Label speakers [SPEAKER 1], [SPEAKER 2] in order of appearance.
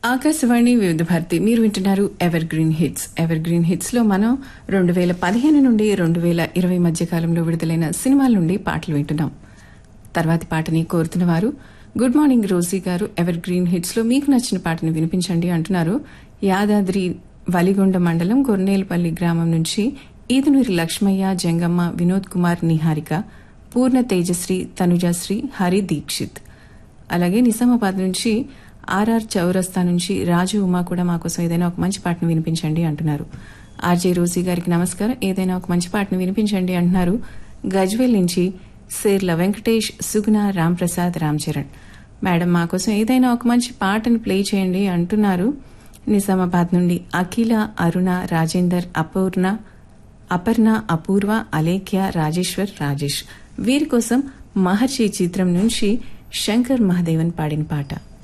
[SPEAKER 1] ఆకాశవాణి వివిధ భారతి మీరు వింటున్నారు evergreen hits evergreen hits లో మనం రెండు వేల పదిహేను నుండి రెండు వేల ఇరవై మధ్య కాలంలో విడుదలైన సినిమాల నుండి పాటలు వింటున్నాం తర్వాతి పాటని కోరుతున్న వారు గుడ్ మార్నింగ్ రోజీ గారు ఎవర్ గ్రీన్ హిట్స్ లో మీకు నచ్చిన పాటను వినిపించండి అంటున్నారు యాదాద్రి వలిగొండ మండలం గొర్నేలపల్లి గ్రామం నుంచి ఈదునూరి లక్ష్మయ్య జంగమ్మ వినోద్ కుమార్ నిహారిక పూర్ణ తేజశ్రీ తనుజశ్రీ హరి దీక్షిత్ అలాగే నిజామాబాద్ నుంచి ఆర్ఆర్ చౌరస్తా నుంచి రాజు ఉమా కూడా మా కోసం ఏదైనా ఒక మంచి పాటను వినిపించండి అంటున్నారు ఆర్జే రోజీ గారికి నమస్కారం ఏదైనా ఒక మంచి పాటను వినిపించండి అంటున్నారు గజ్వేల్ నుంచి సేర్ల వెంకటేష్ సుగుణ రాంప్రసాద్ రామ్ చరణ్ మేడం మా కోసం ఏదైనా ఒక మంచి పాటను ప్లే చేయండి అంటున్నారు నిజామాబాద్ నుండి అఖిల అరుణ రాజేందర్ అపూర్ణ అపర్ణ అపూర్వ అలేఖ్య రాజేశ్వర్ రాజేష్ వీరి కోసం మహర్షి చిత్రం నుంచి శంకర్ మహాదేవన్ పాడిన పాట